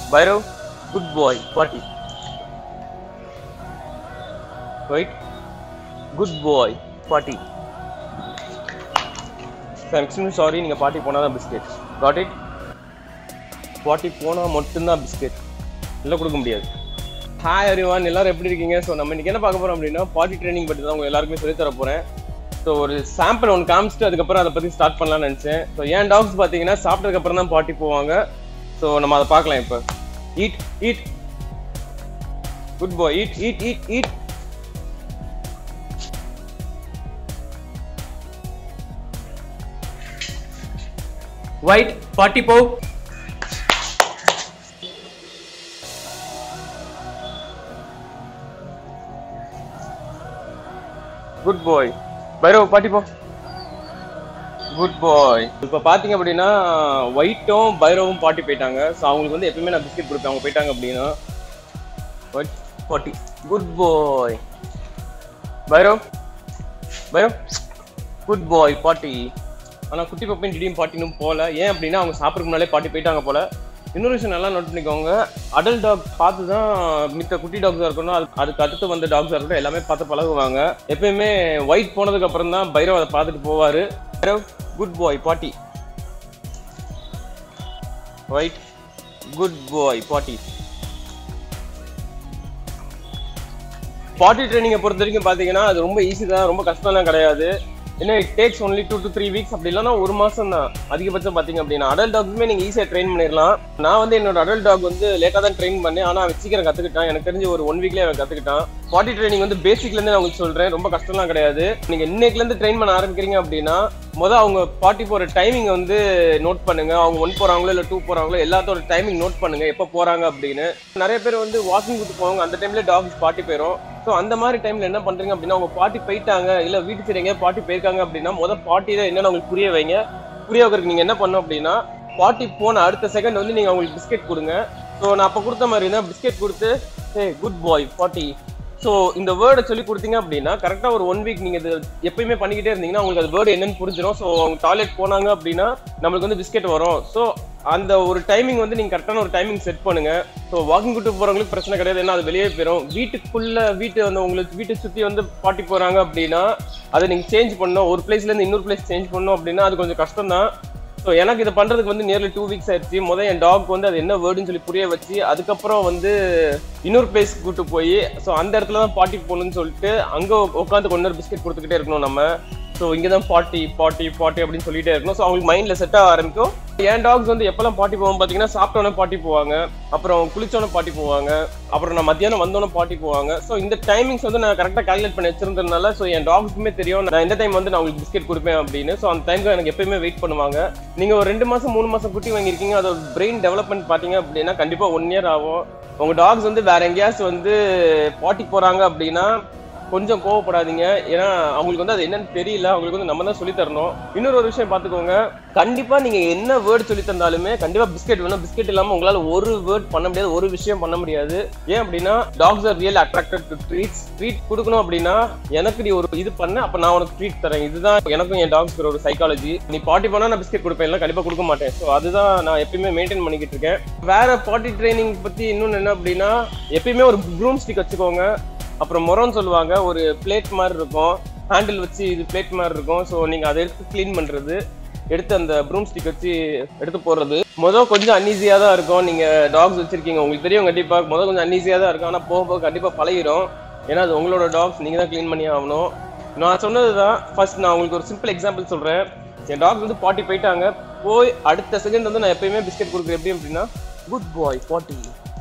Bhairav good boy பாட்டி right good boy பாட்டி extreme sorry நீங்கள் பாட்டி போனால் தான் பிஸ்கெட் காட் இட் பாட்டி போனால் மட்டும்தான் பிஸ்கெட் இல்லை கொடுக்க முடியாது ஹாய் எவ்ரிவான் எல்லாரும் எப்படி இருக்கீங்க ஸோ நம்ம இன்னைக்கு என்ன பார்க்க போறோம் அப்படின்னா பாட்டி ட்ரைனிங் பற்றி தான் உங்க எல்லாருக்குமே சொல்லித் தர போறேன் ஸோ ஒரு சாம்பிள் ஒன்று காமிச்சிட்டு அதுக்கப்புறம் அதை பற்றி ஸ்டார்ட் பண்ணலாம்னு நினச்சேன் ஸோ ஏன் டாக்ஸ் பார்த்தீங்கன்னா சாப்பிட்டதுக்கு அப்புறம் தான் பாட்டி போவாங்க ஸோ நம்ம அதை பார்க்கலாம் இப்போ eat eat good boy eat eat eat eat wait potty போ குட் பாய் பைரவ் பாட்டி போ குட் பாய் இப்போ பார்த்தீங்க அப்படின்னா ஒயிட்டும் பைரவும் பாட்டி போயிட்டாங்க ஸோ அவங்களுக்கு வந்து எப்பயுமே நான் பிஸ்கெட் கொடுப்பேன் அவங்க போயிட்டாங்க அப்படின்னா wait potty good boy Bhairav Bhairav good boy potty ஆனால் குட்டி பப்பையும் திடீர்னு பாட்டினும் போகல ஏன் அப்படின்னா அவங்க சாப்பிட்றதுக்கு முன்னாலே பாட்டி போயிட்டாங்க போல இன்னொரு விஷயம் நல்லா நோட் பண்ணிக்கோங்க அடல்ட் டாக் பார்த்து தான் மித்த குட்டி டாக்ஸாக இருக்கணும் அது அதுக்கு அடுத்து வந்த டாக்ஸாக இருக்கட்டும் எல்லாமே பார்த்து பழகுவாங்க எப்பயுமே ஒயிட் போனதுக்கு அப்புறம் தான் பைரவ் அதை பார்த்துட்டு போவார் பைரவ் குட் பாய் பாட்டி ஒயிட் குட் பாய் பாட்டி பாட்டி ட்ரைனிங்கை பொறுத்த வரைக்கும் பார்த்தீங்கன்னா அது ரொம்ப ஈஸி தான் ரொம்ப கஷ்டம்லாம் கிடையாது என்ன it takes only two to three weeks அப்படி இல்லைன்னா ஒரு மாசம் தான் அதிகபட்சம் பார்த்தீங்க அப்படின்னா அடல்ட் டாக்ஸுமே நீங்கள் ஈஸியாக ட்ரெயின் பண்ணிடலாம் நான் வந்து என்னோட அடல்ட் டாக் வந்து லேட்டாக தான் ட்ரெயின் பண்ணேன் ஆனால் அவன் சீக்கிரம் கற்றுக்கிட்டான் எனக்கு தெரிஞ்சு ஒரு ஒன் வீக்லேயே அவன் கற்றுக்கிட்டான் பாட்டி ட்ரைனிங் வந்து பேசிக்லேருந்து நான் உங்களுக்கு சொல்கிறேன் ரொம்ப கஷ்டம்லாம் கிடையாது நீங்கள் இன்னைக்குலேருந்து ட்ரெயின் பண்ண ஆரம்பிக்கிறீங்க அப்படின்னா மொதல் அவங்க பாட்டி போகிற டைமிங் வந்து நோட் பண்ணுங்க அவங்க ஒன் போகிறாங்களோ இல்லை டூ போகிறாங்களோ எல்லாத்தோட டைமிங் நோட் பண்ணுங்க எப்போ போகிறாங்க அப்படின்னு நிறைய பேர் வந்து வாக்கிங் கூட்டு போவாங்க அந்த டைம்ல டாக்ஸ் பாட்டி போயிடும் ஸோ அந்த மாதிரி டைம்ல என்ன பண்றீங்க அப்படின்னா உங்க பாட்டி போயிட்டாங்க இல்ல வீட்டு சைடு எங்கேயா பாட்டி போயிருக்காங்க அப்படின்னா முத பாட்டியில என்னன்னு உங்களுக்கு புரிய வைங்க புரிய வைக்கிறதுக்கு நீங்க என்ன பண்ணணும் அப்படின்னா பாட்டி போன அடுத்த செகண்ட் வந்து நீங்க அவங்களுக்கு பிஸ்கெட் கொடுங்க ஸோ நான் அப்போ கொடுத்த மாதிரி தான் பிஸ்கெட் கொடுத்து ஏ குட் பாய் பாட்டி ஸோ இந்த வேர்டை சொல்லி கொடுத்தீங்க அப்படின்னா கரெக்டாக ஒரு ஒன் வீக் நீங்கள் இது எப்பயுமே பண்ணிக்கிட்டே இருந்தீங்கன்னா உங்களுக்கு அது வேர்டு என்னன்னு புரிஞ்சிடும் ஸோ அவங்க டாய்லெட் போனாங்க அப்படின்னா நம்மளுக்கு வந்து பிஸ்கெட் வரும் ஸோ அந்த ஒரு டைமிங் வந்து நீங்கள் கரெக்டான ஒரு டைமிங் செட் பண்ணுங்க ஸோ வாக்கிங் கூட்டு போகிறவங்களுக்கு பிரச்சனை கிடையாது ஏன்னா அது வெளியே போயிடும் வீட்டுக்குள்ள வீட்டு வந்து உங்களுக்கு வீட்டை சுற்றி வந்து பாட்டி போகிறாங்க அப்படின்னா அதை நீங்கள் சேஞ்ச் பண்ணணும் ஒரு பிளேஸ்லேருந்து இன்னொரு பிளேஸ் சேஞ்ச் பண்ணணும் அப்படின்னா அது கொஞ்சம் கஷ்டம் தான் ஸோ எனக்கு இதை பண்ணுறதுக்கு வந்து நியர்லி டூ வீக்ஸ் ஆயிடுச்சு முதல் என் டாக் வந்து அது என்ன வேர்டுன்னு சொல்லி புரிய வச்சு அதுக்கப்புறம் வந்து இன்னொரு பிளேஸ் கூட்டு போய் ஸோ அந்த இடத்துல தான் பாட்டி போகணும்னு சொல்லிட்டு அங்கே உட்காந்து கொஞ்ச நேரம் பிஸ்கெட் கொடுத்துக்கிட்டே இருக்கணும் நம்ம ஸோ இங்கே தான் பாட்டி பாட்டி பாட்டி அப்படின்னு சொல்லிட்டே இருக்கணும் ஸோ அவங்களுக்கு மைண்டில் செட் ஆக ஆரம்பிக்கும் என் டாக்ஸ் வந்து எப்பெல்லாம் பாட்டி போவோம் பார்த்தீங்கன்னா சாப்பிட்டோன்னே பாட்டி போவாங்க அப்புறம் குளிச்சோன்னே பாட்டி போவாங்க அப்புறம் நான் மத்தியானம் வந்தோன்னே பாட்டி போவாங்க ஸோ இந்த டைமிங்ஸ் வந்து நான் கரெக்டாக கால்குலேட் பண்ணி வச்சிருந்ததுனால ஸோ என் டாக்ஸுமே தெரியும் நான் இந்த டைம் வந்து நான் உங்களுக்கு பிஸ்கெட் கொடுப்பேன் அப்படின்னு ஸோ அந்த டைம்க்கு எனக்கு எப்பயுமே வெயிட் பண்ணுவாங்க நீங்கள் ஒரு ரெண்டு மாதம் மூணு மாதம் குட்டி வாங்கியிருக்கீங்க அதோட பிரெயின் டெவலப்மெண்ட் பார்த்தீங்க அப்படின்னா கண்டிப்பாக ஒன் இயர் ஆகும் உங்கள் டாக்ஸ் வந்து வேற எங்கேயாச்சும் வந்து பாட்டி போகிறாங்க அப்படின்னா கொஞ்சம் கோவப்படாதீங்க ஏன்னா அவங்களுக்கு வந்து அது என்னன்னு தெரியல அவங்களுக்கு வந்து நம்ம தான் சொல்லி தரணும் இன்னொரு ஒரு விஷயம் பார்த்துக்கோங்க கண்டிப்பா நீங்க என்ன வேர்ட் சொல்லி தந்தாலுமே கண்டிப்பா பிஸ்கெட் வேணும் பிஸ்கெட் இல்லாம உங்களால ஒரு வேர்ட் பண்ண முடியாது ஒரு விஷயம் பண்ண முடியாது ஏன் அப்படின்னா dogs are real attracted to treats treat கொடுக்கணும் அப்படின்னா எனக்கு நீ ஒரு இது பண்ண அப்ப நான் உனக்கு ட்ரீட் தரேன் இதுதான் எனக்கும் என் டாக்ஸ்க்கு ஒரு சைக்காலஜி நீ பாட்டி பண்ணா நான் பிஸ்கெட் கொடுப்பேன் இல்லை கண்டிப்பா கொடுக்க மாட்டேன் ஸோ அதுதான் நான் எப்பயுமே மெயின்டைன் பண்ணிக்கிட்டு இருக்கேன் வேற பாட்டி ட்ரைனிங் பத்தி இன்னொன்னு என்ன அப்படின்னா எப்பயுமே ஒரு ப்ரூம் ஸ்டிக் வச்சுக்கோங்க அப்புறம் மொரம்னு சொல்லுவாங்க ஒரு பிளேட் மாதிரி இருக்கும் ஹேண்டில் வச்சு இது பிளேட் மாதிரி இருக்கும் ஸோ நீங்கள் அதை எடுத்து க்ளீன் பண்ணுறது எடுத்து அந்த ப்ரூம் ஸ்டிக் வச்சு எடுத்து போடுறது மொதல் கொஞ்சம் அன்ஈஸியாக தான் இருக்கும் நீங்கள் டாக்ஸ் வச்சுருக்கீங்க உங்களுக்கு தெரியும் கண்டிப்பாக மொதல் கொஞ்சம் அன்ஈஸியாக தான் இருக்கும் ஆனால் போக போக கண்டிப்பாக பழகிடும் ஏன்னா அது உங்களோட டாக்ஸ் நீங்கள் தான் க்ளீன் பண்ணி ஆகணும் நான் சொன்னது தான் ஃபர்ஸ்ட் நான் உங்களுக்கு ஒரு சிம்பிள் எக்ஸாம்பிள் சொல்கிறேன் என் டாக்ஸ் வந்து பாட்டி போயிட்டாங்க போய் அடுத்த செகண்ட் வந்து நான் எப்பயுமே பிஸ்கெட் கொடுக்குறேன் எப்படி அப்படின்னா good boy potty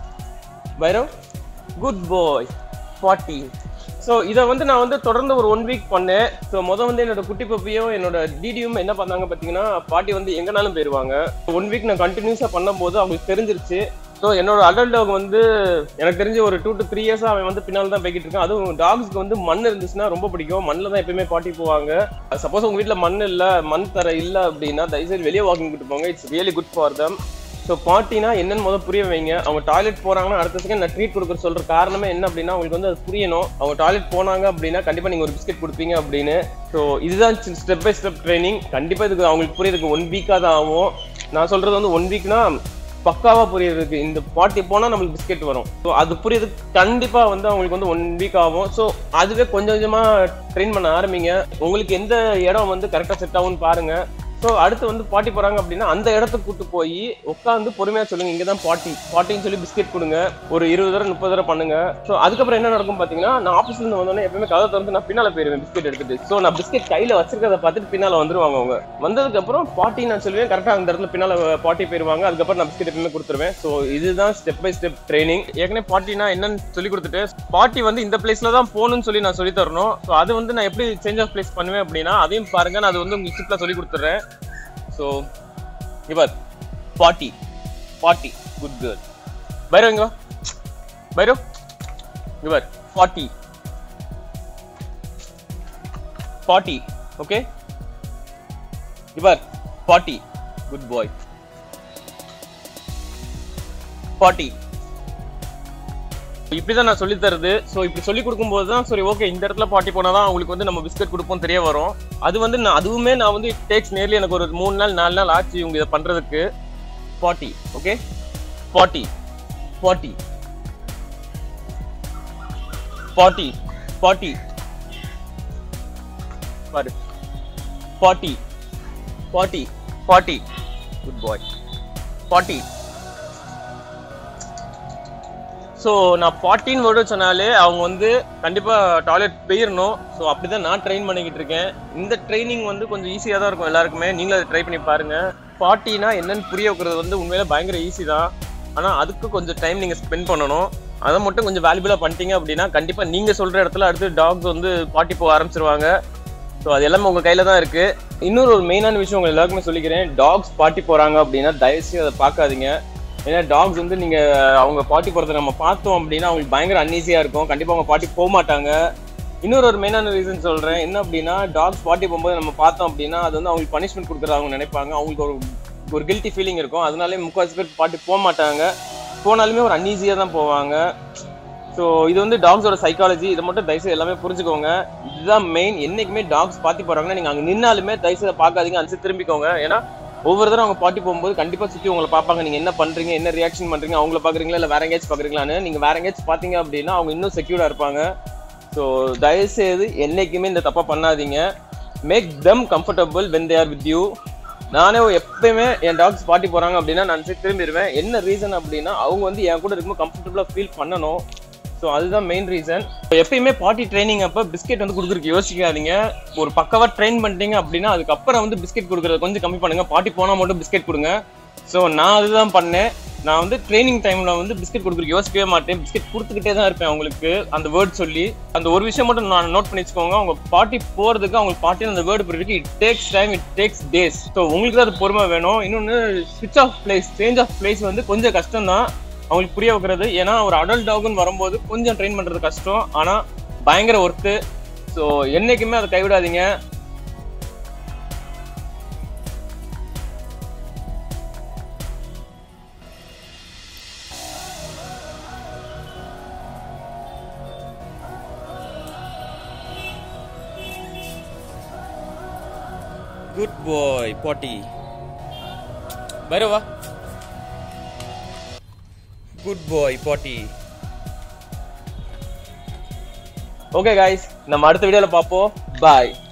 Bhairav good boy forty so இதை வந்து நான் வந்து தொடர்ந்து ஒரு ஒன் வீக் பண்ணேன் ஸோ மொதல் வந்து என்னோட குட்டி பப்பியும் என்னோட டிடியும் என்ன பண்ணாங்க பார்த்தீங்கன்னா பாட்டி வந்து எங்கனாலும் போயிடுவாங்க ஒன் வீக் நான் கண்டினியூஸாக பண்ணும்போது அவங்களுக்கு தெரிஞ்சிருச்சு ஸோ என்னோட அடல்ட் டாக் வந்து எனக்கு தெரிஞ்ச ஒரு டூ டு த்ரீ இயர்ஸாக அவன் வந்து பின்னால் தான் போய்கிட்டு இருக்கான் அதுவும் டாக்ஸ்க்கு வந்து மண் இருந்துச்சுன்னா ரொம்ப பிடிக்கும் மண்ணில் தான் எப்பயுமே பாட்டி போவாங்க சப்போஸ் உங்கள் வீட்டில் மண் இல்லை மண் தர இல்லை அப்படின்னா தயவுசெய்து வெளியே வாக்கிங் கூட்டு போங்க it's really good for them so பாட்டினா என்னன்னு முதல் புரிய வைங்க அவங்க டாய்லெட் போறாங்கன்னா அடுத்த செகண்ட் நான் ட்ரீட் கொடுக்குற சொல்ற காரணமே என்ன அப்படின்னா அவங்களுக்கு வந்து அது புரியணும் அவங்க டாய்லெட் போனாங்க அப்படின்னா கண்டிப்பா நீங்க ஒரு பிஸ்கெட் கொடுப்பீங்க அப்படின்னு ஸோ இதுதான் ஸ்டெப் பை ஸ்டெப் ட்ரைனிங் கண்டிப்பா இதுக்கு அவங்களுக்கு புரியறதுக்கு ஒன் வீக்காக தான் ஆகும் நான் சொல்றது வந்து ஒன் வீக்னா பக்காவா புரியுறதுக்கு இந்த பாட்டி போனா நம்மளுக்கு பிஸ்கெட் வரும் ஸோ அது புரியுறதுக்கு கண்டிப்பா வந்து அவங்களுக்கு வந்து ஒன் வீக் ஆகும் ஸோ அதுவே கொஞ்சம் கொஞ்சமா ட்ரெயின் பண்ண ஆரம்பிங்க உங்களுக்கு எந்த இடம் வந்து கரெக்டா செட் ஆகும்னு பாருங்க ஸோ அடுத்து வந்து பாட்டி போறாங்க அப்படின்னா அந்த இடத்துக்கு கூட்டு போய் உட்காந்து பொறுமையா சொல்லுங்க இங்க தான் பாட்டி பாட்டின்னு சொல்லி பிஸ்கெட் கொடுங்க ஒரு இருபது தடவை முப்பது தடவை பண்ணுங்க ஸோ அதுக்கப்புறம் என்ன நடக்கும் பாத்தீங்கன்னா நான் ஆஃபீஸ்ல இருந்து வந்தோடனே எப்பவுமே கதை திறந்து நான் பின்னால போயிருவேன் பிஸ்கெட் எடுத்துட்டு ஸோ நான் பிஸ்கெட் கையில வச்சிருக்கத பார்த்துட்டு பின்னால வந்துருவாங்க அவங்க வந்ததுக்கு அப்புறம் பாட்டி நான் சொல்லுவேன் கரெக்டா அந்த இடத்துல பின்னால பாட்டி போயிருவாங்க அதுக்கப்புறம் நான் பிஸ்கெட் எப்பவுமே கொடுத்துருவேன் ஸோ இதுதான் ஸ்டெப் பை ஸ்டெப் ட்ரைனிங் ஏற்கனவே பாட்டினா என்னன்னு சொல்லி கொடுத்துட்டு பாட்டி வந்து இந்த பிளேஸ்ல தான் போகணும்னு சொல்லி நான் சொல்லி தரணும் ஸோ அது வந்து நான் எப்படி சேஞ்ச் ஆஃப் பிளேஸ் பண்ணுவேன் அப்படின்னா அதையும் பாருங்க நான் அது வந்து உங்களுக்கு சிப்ல சொல்லி கொடுத்துட்றேன் ஸோ இவர் பாட்டி பாட்டி குட் கேர்ள் பைரவ் இங்க வா பைரவ் இவர் ஃபார்ட்டி ஃபார்ட்டி ஓகே இவர் ஃபார்ட்டி குட் பாய் ஃபார்ட்டி இப்படிதான் நான் சொல்லி தருது ஸோ இப்படி சொல்லி கொடுக்கும்போது தான் சரி ஓகே இந்த இடத்துல பாட்டி போனால் தான் அவங்களுக்கு வந்து நம்ம பிஸ்கட் கொடுப்போம் தெரிய வரும் அது வந்து நான் அதுவுமே நான் வந்து டேக்ஸ் நேர்லி எனக்கு ஒரு மூணு நாள் நாலு நாள் ஆச்சு இவங்க இதை பண்றதுக்கு potty okay potty potty potty potty பாரு potty potty potty good boy forty so நான் ஃபார்ட்டின் வேர்டு சொன்னாலே அவங்க வந்து கண்டிப்பாக டாய்லெட் போயிடணும் ஸோ அப்படிதான் நான் ட்ரெயின் பண்ணிக்கிட்டு இருக்கேன் இந்த ட்ரைனிங் வந்து கொஞ்சம் ஈஸியாக தான் இருக்கும் எல்லாருக்குமே நீங்களும் அதை ட்ரை பண்ணி பாருங்க ஃபார்ட்டினா என்னன்னு புரிய வைக்கிறது வந்து உண்மையில பயங்கர ஈஸி தான் ஆனால் அதுக்கு கொஞ்சம் டைம் நீங்கள் ஸ்பெண்ட் பண்ணணும் அதை மட்டும் கொஞ்சம் வேல்யூபிளாக பண்ணிட்டீங்க அப்படின்னா கண்டிப்பாக நீங்கள் சொல்கிற இடத்துல அடுத்து டாக்ஸ் வந்து பாட்டி போக ஆரம்பிச்சிருவாங்க ஸோ அது எல்லாமே உங்கள் கையில் தான் இருக்குது இன்னொரு ஒரு மெயினான விஷயம் உங்க எல்லாருக்குமே சொல்லிக்கிறேன் டாக்ஸ் பாட்டி போகிறாங்க அப்படின்னா தயவுசெய்து அதை பார்க்காதீங்க ஏன்னா டாக்ஸ் வந்து நீங்க அவங்க பாட்டி போறதை நம்ம பார்த்தோம் அப்படின்னா அவங்களுக்கு பயங்கர அன்ஈஸியா இருக்கும் கண்டிப்பா அவங்க பாட்டி போக மாட்டாங்க இன்னொரு ஒரு மெயினான ரீசன் சொல்றேன் என்ன அப்படின்னா டாக்ஸ் பாட்டி போகும்போது நம்ம பார்த்தோம் அப்படின்னா அது வந்து அவங்களுக்கு பனிஷ்மெண்ட் கொடுக்குறது அவங்க நினைப்பாங்க அவங்களுக்கு ஒரு ஒரு கில்ட்டி ஃபீலிங் இருக்கும் அதனாலே முக்கால்வாசி பேர் பாட்டி போக மாட்டாங்க போனாலுமே ஒரு அன்ஈஸியா தான் போவாங்க ஸோ இது வந்து டாக்ஸோட சைக்காலஜி இதை மட்டும் தயவுசெய்து எல்லாமே புரிஞ்சுக்கோங்க இதுதான் மெயின் என்னைக்குமே டாக்ஸ் பாத்தி போறாங்கன்னா நீங்க அங்க நின்னாலுமே தயவுசெய்து பார்க்காதீங்க அனுப்பிச்சு திரும்பிக்கோங்க ஏன்னா ஒவ்வொரு தடவை அவங்க பாட்டி போகும்போது கண்டிப்பா சுத்தி உங்களை பார்ப்பாங்க நீங்க என்ன பண்றீங்க என்ன ரியாக்ஷன் பண்றீங்க அவங்கள பாக்குறீங்களா இல்ல வேற எங்கேயாச்சும் பாக்குறீங்களான்னு நீங்க வேற எங்கேயாச்சும் பாத்தீங்க அப்படின்னா அவங்க இன்னும் செக்யூர்டா இருப்பாங்க ஸோ தயவுசெய்து என்னைக்குமே இந்த தப்பா பண்ணாதீங்க make them comfortable when they are with you நானே எப்பயுமே என் டாக்ஸ் பாட்டி போறாங்க அப்படின்னா நான் சரி திரும்பிடுவேன் என்ன ரீசன் அப்படின்னா அவங்க வந்து என் கூட இருக்கும்போது கம்ஃபர்டபுளா ஃபீல் பண்ணணும் ஸோ அதுதான் மெயின் ரீசன் எப்பயுமே பாட்டி ட்ரைனிங் அப்போ பிஸ்கெட் வந்து கொடுக்குறதுக்கு யோசிக்காதீங்க ஒரு பக்கவா ட்ரெயின் பண்ணிட்டீங்க அப்படின்னா அதுக்கப்புறம் வந்து பிஸ்கெட் கொடுக்குறத கொஞ்சம் கம்மி பண்ணுங்க பாட்டி போனால் மட்டும் பிஸ்கெட் கொடுங்க ஸோ நான் அதுதான் பண்ணேன் நான் வந்து ட்ரைனிங் டைம்ல வந்து பிஸ்கெட் கொடுக்குறதுக்கு யோசிக்கவே மாட்டேன் பிஸ்கெட் கொடுத்துக்கிட்டே தான் இருப்பேன் அவங்களுக்கு அந்த வேர்ட் சொல்லி அந்த ஒரு விஷயம் மட்டும் நான் நோட் பண்ணி வச்சுக்கோங்க அவங்க பாட்டி போறதுக்கு அவங்க பாட்டி அந்த வேர்டு புரியுறதுக்கு it takes time it takes days so உங்களுக்கு தான் அது பொறுமை வேணும் இன்னொன்று ஸ்விட்ச் of place change of place வந்து கொஞ்சம் கஷ்டம் தான் அவங்களுக்கு புரிய வைக்கிறது ஏன்னா ஒரு அடல்ட் டாக்னு வரும்போது கொஞ்சம் ட்ரெயின் பண்றது கஷ்டம் ஆனா பயங்கர ஒர்த்து ஸோ என்னைக்குமே அதை கைவிடாதீங்க குட் பாய் பாட்டி பைரவா குட் பாய் பாட்டி ஓகே காய்ஸ் நம்ம அடுத்த வீடியோல பார்ப்போம் பாய்